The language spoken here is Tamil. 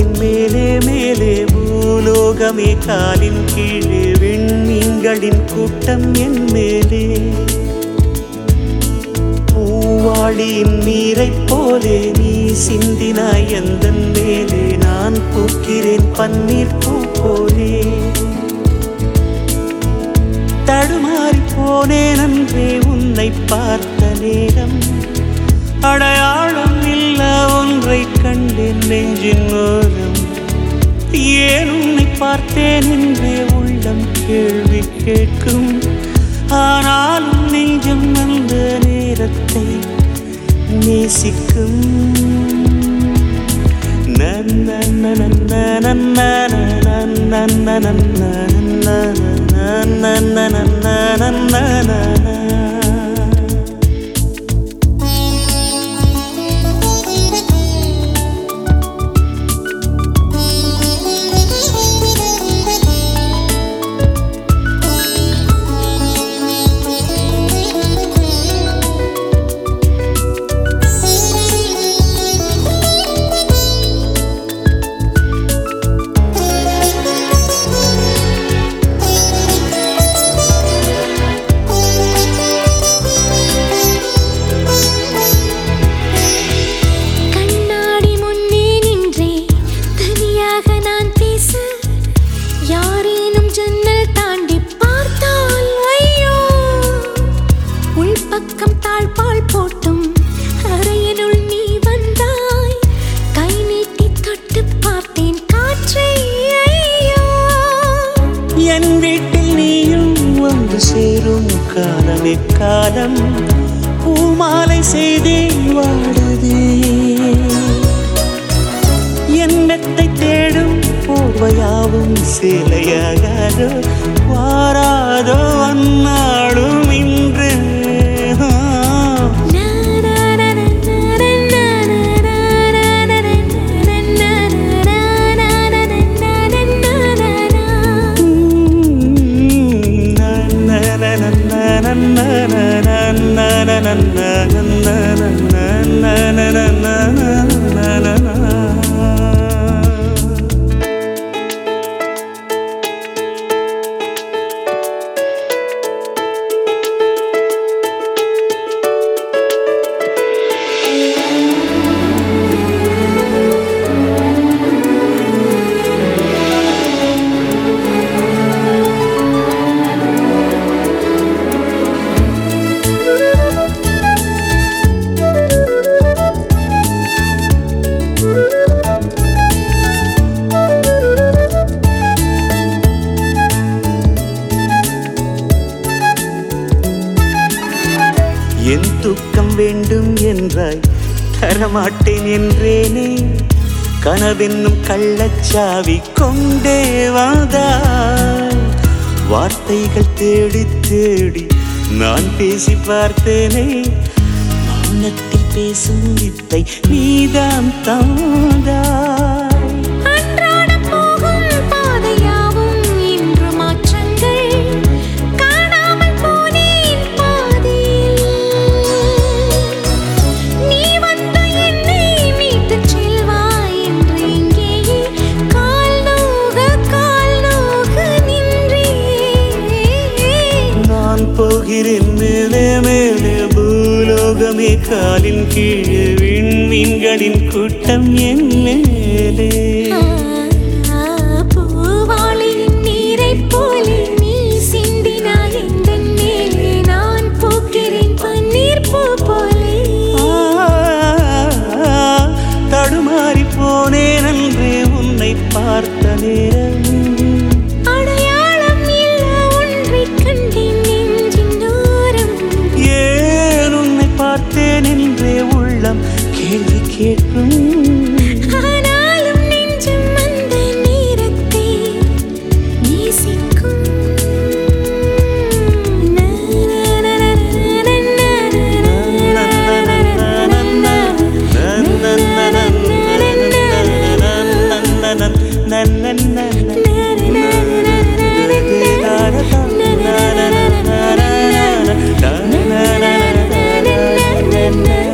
வானத்தின் மேலே மேலே பூலோகமே காலின் கீழே விண்மீன்களின் கூட்டம் என் மேலே பூவாளியின் நீரைப் போலே நீ சிந்தினாய் எந்த மேலே நான் பூக்கிறேன் பன்னீர் பூ போலே தடுமாறி போனேன் அன்றே உன்னை பார்த்த நேரம் அடையாளம் இல்ல ஒன்றை கண்டேன் நெஞ்சின் ஓரம் ஏன் உன்னை பார்த்தேன் என்றே உள்ளம் கேள்வி கேட்கும் ஆனாலும் நெஞ்சம் அந்த நேரத்தை நேசிக்கும் நன்ன நன்ன நன்ன நன்ன நன்ன நன்ன நன்ன நன்ன கண்ணாடி முன்னே நின்றே தனியாக நான் பேச யாரேனும் ஜன்னல் தாண்டி பார்த்தால் ஐயோ உள்பக்கம் தாழ்பால் போட்டும் அறையினுள் நீ வந்தாய் கை நீட்டி தொட்டு பார்த்தேன் காற்றை ஐயோ என் வீட்டில் நீயும் வந்து சேரும் காலமே காலம் பூமாலை செய்தே வாடுதே என் மெத்தை தேடும் போர்வையாவும் சேலையாகாதோ வாராதோ அந்நாடும் இன்று ஆ. என் தூக்கம் வேண்டும் என்றாய் தரமாட்டேன் என்றேனே கனவென்னும் கள்ளச்சாவி கொண்டே வந்தாய் வார்த்தைகள் தேடி தேடி நான் பேசி பார்த்தேனே மௌனத்தில் பேசும் வித்தை நீதான் தாந்தாய் அன்றாடம் போகும் பாதையாவும் இன்று மாற்றங்கள் காணாமல் போனேன் பாதியில் நீ வந்து என்னை மீட்டுச் செல்வாய் என்று இங்கேயே கால் நோக கால் நோக நின்றே நான் போகிறேன் மேலே மேலே பூலோகமே காலின் கீழே விண்மீன்களின் கூட்டம் என் மேலே பூவாளியின் நீரைப் போலே நீ சிந்தினாய் எந்தன் மேலே நான் பூக்கிறேன் பன்னீர் பூ போலே ஆ, தடுமாறி போனேன் அன்றே உன்னை பார்த்த நேரம் அடையாளம் இல்ல ஒன்றைக் கண்டேன் நெஞ்சின் தூரம் ஏன் உன்னை பார்த்தேன் என்றே உள்ளம் கேள்வி கேட்கும் ஆனாலும் நெஞ்சம் அந்த நேரத்தை நேசிக்கும் நன்ன